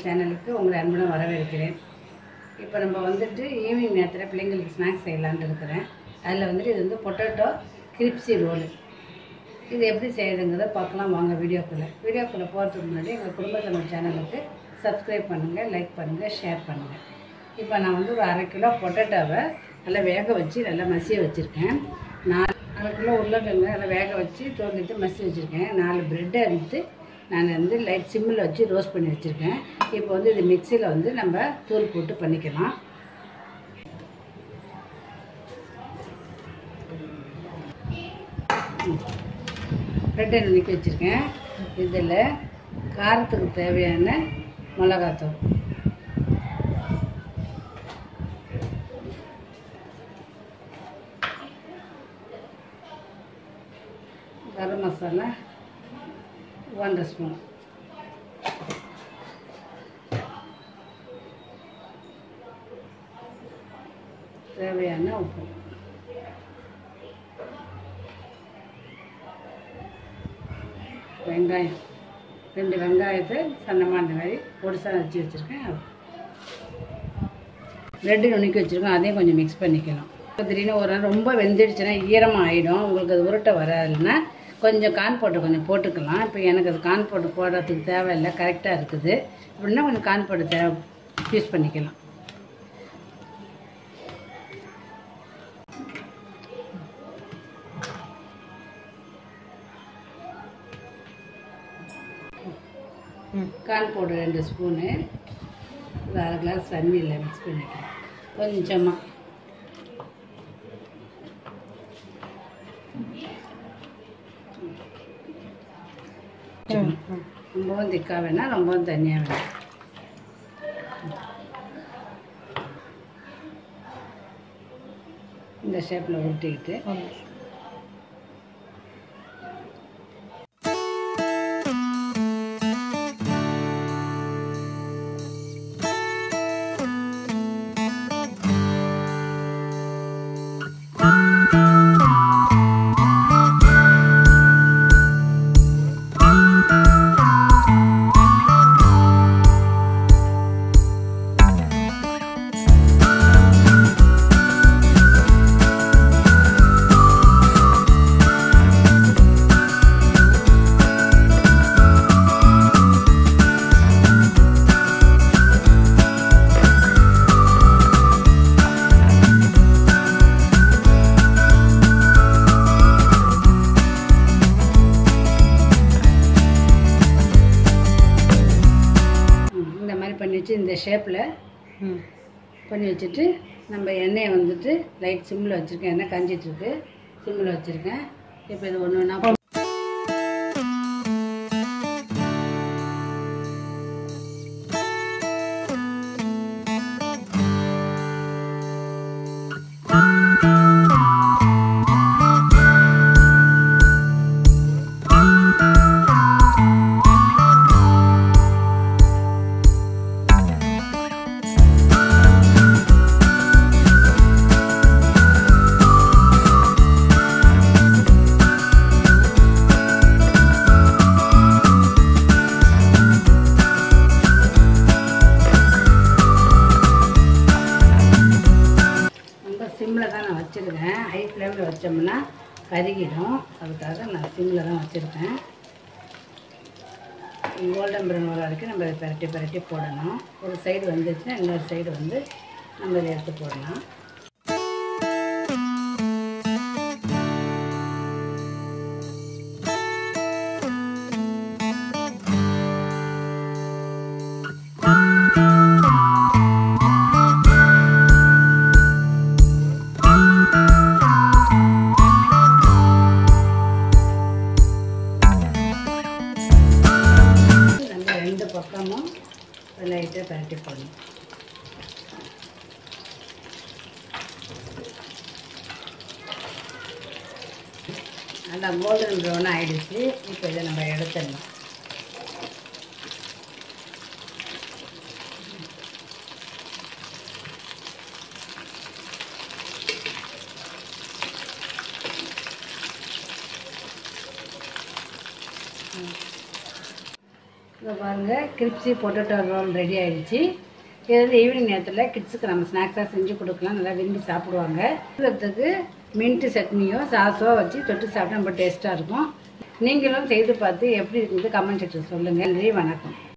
சேனலுக்கு உங்களை அன்புடன் வரவேற்கிறேன் இப்போ நம்ம வந்துட்டு ஈவினிங் நேரத்தில் பிள்ளைங்களுக்கு ஸ்நாக்ஸ் செய்யலான்ட்டு இருக்கிறேன் அதில் வந்துட்டு இது வந்து பொட்டேட்டோ கிரிப்ஸி ரோலு இது எப்படி செய்யுதுங்கிறத பார்க்கலாம் வாங்க வீடியோக்குள்ளே வீடியோக்குள்ளே போகிறதுக்கு முன்னாடி எங்கள் குடும்ப தமிழ் சேனலுக்கு சப்ஸ்கிரைப் பண்ணுங்கள் லைக் பண்ணுங்கள் ஷேர் பண்ணுங்கள் இப்போ நான் வந்து ஒரு அரை கிலோ பொட்டேட்டோவை நல்லா வேக வச்சு நல்லா மசிய வச்சுருக்கேன் நாலு அரை கிலோ உருளைக்கிழங்கு நல்லா வேக வச்சு தோண்டிட்டு மசி வச்சுருக்கேன் நாலு ப்ரெட்டை எடுத்து நான் வந்து லைட் சிம்மில் வச்சு ரோஸ்ட் பண்ணி வச்சுருக்கேன் இப்போ வந்து இது மிக்சியில் வந்து நம்ம தூள் போட்டு பண்ணிக்கலாம் ப்ரெட்டை நுணுக்கி வச்சுருக்கேன் இதில் காரத்துக்கு தேவையான மிளகாத்தூள் கரம் மசாலா ஒன்றரை ஸ்பூன் தேவையான உப்பு வெங்காயம் ரெண்டு வெங்காயத்தை சன்னமாக இந்த மாதிரி பொடிசாக வச்சு வச்சுருக்கேன் ப்ரெட்டு நுணுக்கி வச்சுருக்கோம் அதையும் கொஞ்சம் மிக்ஸ் பண்ணிக்கலாம் இப்போ திடீர்னு ஒரு நாள் ரொம்ப வெந்துடுச்சுன்னா ஈரமாக ஆகிடும் உங்களுக்கு அது உருட்டை வராதுன்னா கொஞ்சம் கான் போட்டு கொஞ்சம் போட்டுக்கலாம் இப்போ எனக்கு அது கான் போட்டு போடுறதுக்கு தேவையில்லை கரெக்டாக இருக்குது அப்படின்னா கொஞ்சம் கான் போட்டு தேவை யூஸ் பண்ணிக்கலாம் கான் பவுடர் ரெண்டு ஸ்பூனு ஒரு அரை கிளாஸ் தண்ணியில் மிக்ஸ் பண்ணிக்கலாம் கொஞ்சமாக ரொம்பவும் திக்காக வேணாம் ரொம்பவும் தண்ணியாக வேணாம் இந்த ஷேப்பில் உருட்டிக்கிட்டு ம், இந்த மாதிரி பண்ணி வச்சு இந்த ஷேப்பில் பண்ணி வச்சுட்டு நம்ம எண்ணெயை வந்துட்டு லைட் சிம்மில் வச்சுருக்கேன் எண்ணெய் காஞ்சிட்ருக்கு சிம்மில் வச்சுருக்கேன் இப்போ இது ஒன்று ஒன்றா ரொம்ப சிம்மில் தான் நான் வச்சுருக்கேன் ஹை ஃப்ளேமில் வச்சோம்னா கருகிடும் அதுக்காக நான் சிம்மில் தான் வச்சுருக்கேன் கோல்டன் ப்ரௌன் வர வரைக்கும் நம்ம இதை பரட்டி பரட்டி போடணும் ஒரு சைடு வந்துச்சுன்னா இன்னொரு சைடு வந்து நம்ம இதை எடுத்து போடலாம் நம்ம ரெண்டு பக்கமும் லைட்டாக பரட்டி போடணும் நல்லா கோல்டன் ப்ரௌன் ஆயிடுச்சு இப்போ இதை நம்ம எடுத்துடலாம் இங்கே பாருங்கள் கிரிப்ஸி பொட்டேட்டோ ரோல் ரெடி ஆயிடுச்சு இது வந்து ஈவினிங் நேரத்தில் கிட்ஸுக்கு நம்ம ஸ்நாக்ஸாக செஞ்சு கொடுக்கலாம் நல்லா விரும்பி சாப்பிடுவாங்க இருக்கிறதுக்கு மின்ட்டு சட்னியோ சாஸோ வச்சு தொட்டு சாப்பிட்டா ரொம்ப டேஸ்ட்டாக இருக்கும் நீங்களும் செய்து பார்த்து எப்படி இருக்குது கமெண்ட் செக்ஷன் சொல்லுங்கள் நன்றி வணக்கம்